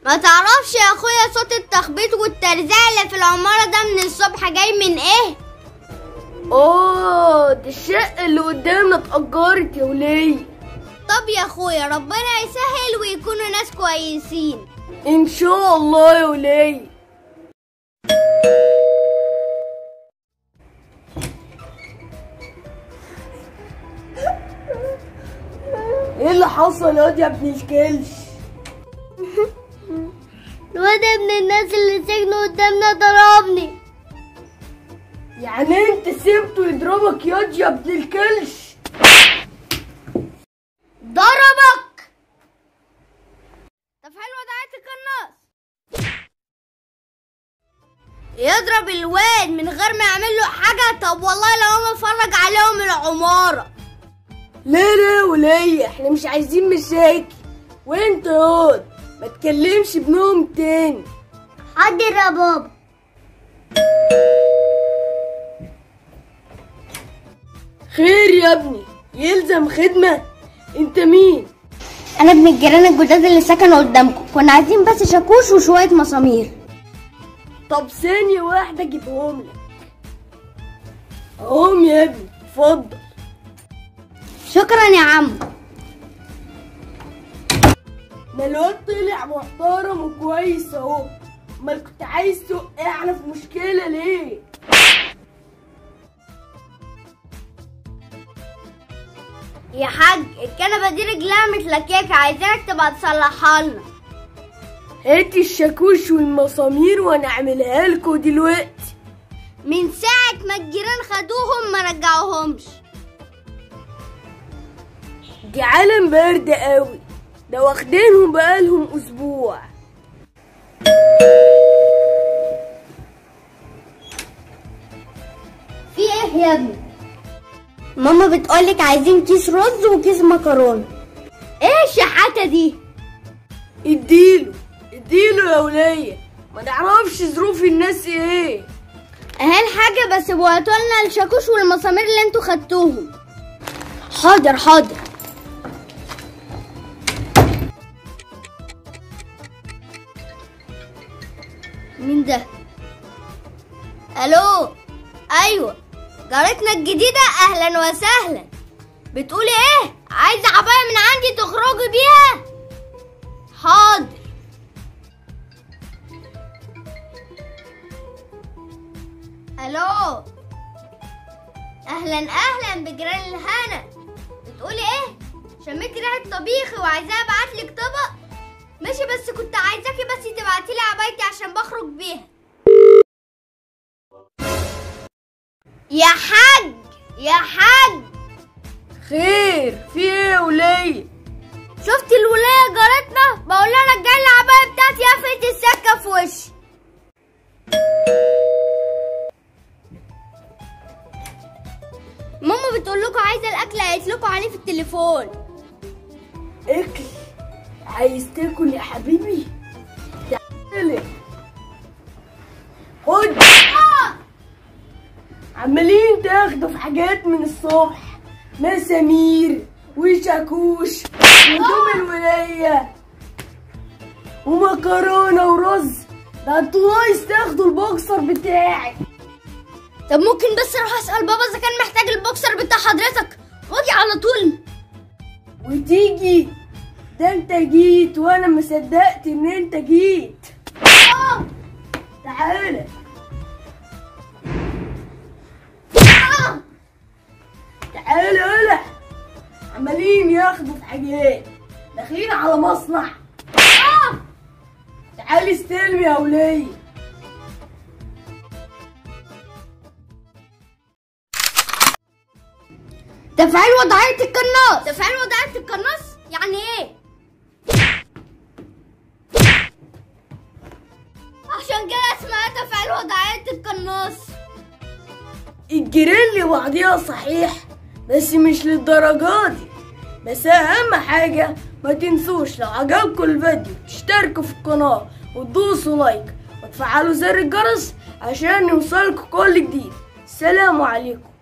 ما تعرفش يا اخويا صوت التخبيط والترزيع اللي في العمارة ده من الصبح جاي من ايه اه دي الشقة اللي قدامنا اتأجرت يا ولية طب يا اخويا ربنا يسهل ويكونوا ناس كويسين ان شاء الله يا ولية ايه اللي حصل ياض يا ابن الكلش الواد ابن الناس اللي سجنه قدامنا ضربني يعني انت سبته يضربك ياض يا ابن الكلش ضربك طب حلوة دعاية القناص يضرب الواد من غير ما يعمل له حاجة طب والله لو ما اتفرج عليهم العمارة لا لا يا ولية احنا مش عايزين مشاكل وانت ياض ما تكلمش ابنهم تاني حاضر يا بابا خير يا ابني يلزم خدمة انت مين انا ابن الجيران الجداد اللي سكنوا قدامكم كنا عايزين بس شاكوش وشوية مسامير طب ثانية واحدة اجيبهم لك اهم يا ابني اتفضل شكرا يا عم ما الواد طلع محترم وكويس اهو امال كنت عايز توقعنا في مشكلة ليه يا حاج الكنبة دي رجلها متلكيكة عايزينك تبقى تصلحها لنا هاتي الشاكوش والمسامير وانا اعملها لكم دلوقتي من ساعة ما الجيران خدوهم ما رجعوهمش دي عالم برد قوي ده واخدينهم بقالهم اسبوع في ايه يا ابني ماما بتقولك عايزين كيس رز وكيس مكرونة ايه الشحاتة دي اديله اديله يا ولية ما نعرفش ظروف الناس ايه اهي الحاجة بس بوعتولنا الشاكوش والمسامير اللي انتوا خدتوهم حاضر حاضر مين ده الو ايوه جارتنا الجديدة اهلا وسهلا بتقولي ايه عايزة عباية من عندي تخرجي بيها حاضر الو اهلا اهلا بجيران الهنا بتقولي ايه شميت ريحه طبيخي وعايزاه ابعتلك طبق ماشي بس كنت عايزاكي بس تبعتيلي عبايتي عشان بخرج بيها يا حاج يا حاج خير في ايه يا ولية شفت الولايه جارتنا بقول لها رجعي لي العبايه بتاعتي قفلت السكه في وشي ماما بتقول لكم عايزه الاكل قالت لكم عليه في التليفون اكل عايز تاكل يا حبيبي تعالى خد عمالين تاخدوا في حاجات من الصبح مسامير وشاكوش ودوم الولاية ومكرونة ورز ده انتوا ناقص تاخدوا البوكسر بتاعي طب ممكن بس اروح اسال بابا اذا كان محتاج البوكسر بتاع حضرتك واجي على طول وتيجي ده انت جيت وانا ما صدقت ان انت جيت تعالى تعالى يلا عمالين ياخدوا في حاجات داخلين على مصنع تعالي استلمي يا ولية تفعيل وضعية القناص تفعيل وضعية القناص يعني ايه عشان كده اسمها تفعيل وضعية القناص الجيران لبعضيها صحيح بس مش للدرجة دي بس اهم حاجة ما تنسوش لو عجبكم الفيديو تشتركوا في القناة وتدوسوا لايك وتفعلوا زر الجرس عشان يوصلكوا كل جديد سلام عليكم